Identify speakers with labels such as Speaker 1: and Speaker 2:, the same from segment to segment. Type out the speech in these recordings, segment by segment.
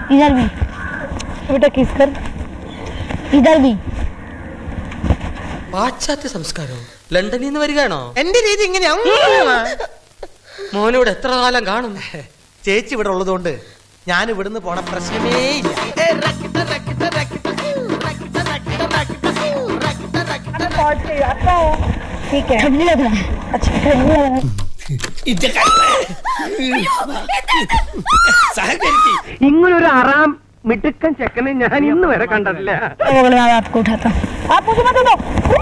Speaker 1: इधर भी बेटा किस कर इधर भी
Speaker 2: പാശ്ചാത്യ സംസ്കാരം ലണ്ടനിൽ നിന്ന് വരികയാണോ
Speaker 3: എന്റെ രീതി ഇങ്ങനെയാ
Speaker 2: മോനോട് എത്ര കാലം കാണും
Speaker 3: ചേച്ചി ഇവിടെ ഉള്ളതുകൊണ്ട് ഞാൻ ഇവിടുന്ന് പോണ പ്രശ്നമേ ഇല്ല
Speaker 1: ठीक है ठंडी लग रहा है अच्छा ठंडी लग रहा है
Speaker 4: ഇങ്ങനൊരു അറാം മിടുക്കൻ ചെക്കനെ ഞാൻ ഇന്ന് വരെ കണ്ടിട്ടില്ല
Speaker 1: वो अगले मैं आपको उठाता हूँ आप मुझे मत दो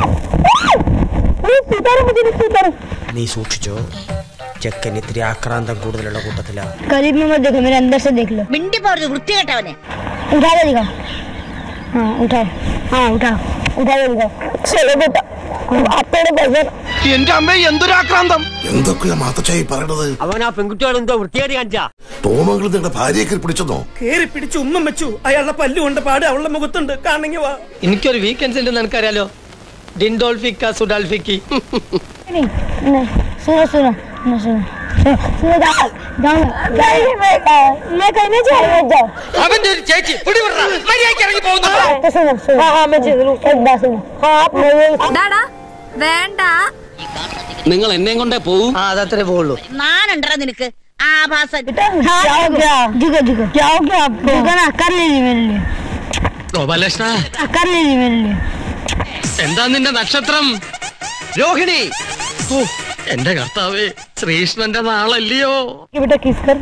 Speaker 1: प्लीज उतारो मुझे नीचे उतारो
Speaker 2: നീ സൂക്ഷിച്ചോ ചെക്കൻ ഇത്തിരി ആക്രാന്തം കൂടുതലുള്ള കൂട്ടത്തിലാ
Speaker 1: करीब में मत देखो मेरे अंदर से देख लो
Speaker 5: മിണ്ടി പോരുത് വൃത്തികെട്ടവനെ
Speaker 1: उठा दे दिखाओ हाँ उठाओ हाँ उठाओ उठा दे दिखाओ चलो बेटा आप तेरे पैसे
Speaker 4: എന്റെ അമ്മ എന്തൊരാക്രാന്തം
Speaker 6: എന്തൊക്കെയാ മാത്തച്ചായി പറയണത്
Speaker 4: അവൻ ആ പെൺകുട്ടികൾ എന്തോ വൃത്തികേട് കാണിച്ചാ
Speaker 6: തോമങ്ങൾ നിങ്ങളുടെ ഭാര്യയെ പിടിച്ചെന്നോ
Speaker 7: കേറി പിടിച്ച് ഉമ്മം വെച്ചു അയാളുടെ പല്ലുകൊണ്ട് പാട് അവളുടെ മുഖത്തുണ്ട് കാണണമെങ്കിൽ വാ
Speaker 8: എനിക്കൊരു വീക്കെൻഡ്സ് ഉണ്ടെന്ന് എനിക്കറിയാലോ ഡിൻഡോൾഫിക്ക സുഡാൽഫിക്കി
Speaker 1: नहीं नहीं सुनो सुनो सुनो सुनो सुनो सुनो जाओ जाओ नहीं बेटा मैं कहने जा रहा जाओ
Speaker 2: അവന്റെ ഒരു ചേച്ചി പിടിവിടറാ. മര്യാദയ്ക്ക് ഇറങ്ങി പോകുന്നു
Speaker 1: तो सुनो सुनो हाँ हाँ मैं जरूर एक बात सुनो हाँ आप मेरे
Speaker 5: വേണ്ട
Speaker 8: നിങ്ങൾ എന്നെ കൊണ്ടേ പോവും
Speaker 2: ആ അതത്രേ പോവുള്ളൂ
Speaker 5: നാനുണ്ടോ നിനക്ക് ആഭാസൻ
Speaker 1: क्या हो गया झुको झुको क्या हो गया आपको झुको ना कर लीजिए मेरे लिए
Speaker 8: ഗോപാലകൃഷ്ണ
Speaker 1: हाँ, कर लीजिए मेरे लिए
Speaker 8: എന്താ നിന്റെ നക്ഷത്രം രോഹിണി ഓ എന്റെ കർത്താവേ ശ്രീകൃഷ്ണന്റെ നാളല്ലയോ
Speaker 1: ये बेटा किस कर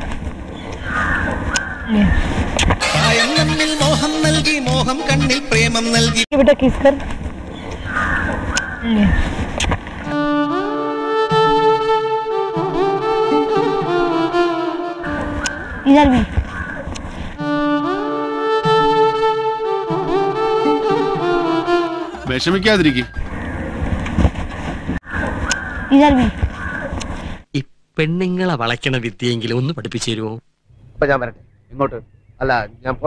Speaker 1: ले
Speaker 7: മോഹം നൽകി മോഹം കണ്ണിൽ പ്രേമം നൽകി
Speaker 1: ये बेटा किस कर ले इधर भी
Speaker 6: വിഷമിക്കാതിരിക്കും
Speaker 1: इधर भी
Speaker 8: ഈ പെണ്ണുങ്ങളെ വളയ്ക്കണ വിദ്യയെങ്കിലും ഒന്ന് പഠിപ്പിച്ചു തരുമോ
Speaker 4: ഇപ്പൊ ഞാൻ വരട്ടെ ഇങ്ങോട്ട് അല്ല ഞാൻ